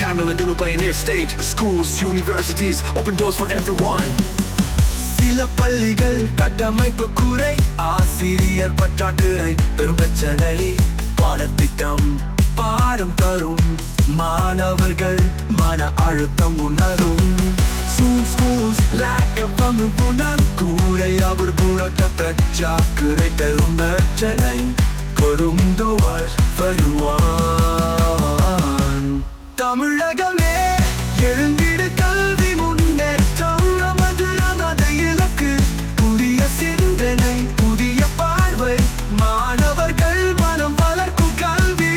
Tamil and Dulu Pioneer State Schools, universities, open doors for everyone சில பள்ளிகள் கட்டமைப்பு குறை ஆசிரியர் பற்றாக்குறை பெரும் பிரச்சனை பாடத்திட்டம் பாடம் தரும் மாணவர்கள் மன அழுத்தம் உணரும் Schools, schools, lack of பங்குபுணர் கூரை அவர் புறத்த பிரச்சாக்குறை பெரும் பிரச்சனை பொருந்தோர் வருவான் தமிழகமே எழுந்திடு கல்வி முன்னேற்றம் நமது நமது இலக்கு புதிய சிந்தனை புதிய பார்வை மாணவர்கள் மனம் வளர்க்கும் கல்வி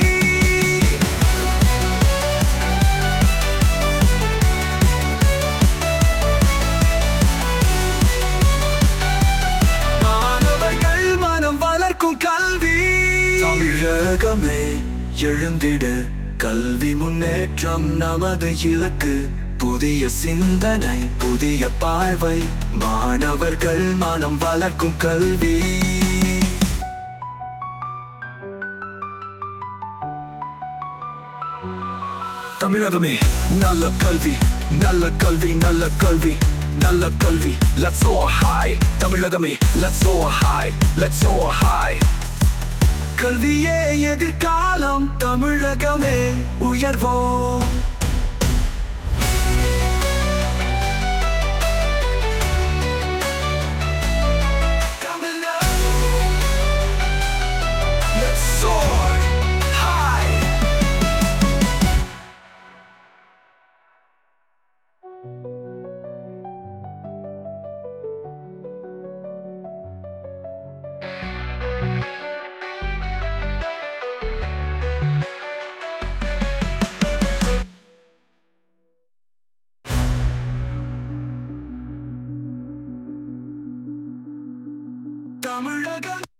மாணவர்கள் மனம் வளர்க்கும் கல்வி தமிழகமே எழுந்திடு கல்வி முன்னேற்றம் நமது இலக்கு புதிய சிந்தனை புதிய பார்வை மாணவர்கள் மனம் வளர்க்கும் கல்வி தமிழகமே நல்ல கல்வி நல்ல கல்வி நல்ல கல்வி நல்ல கல்வி Let's soar high தமிழகமே Let's soar high Let's soar high கல்வியே எதிர்காலம் தமிழகமே உயர்வோம்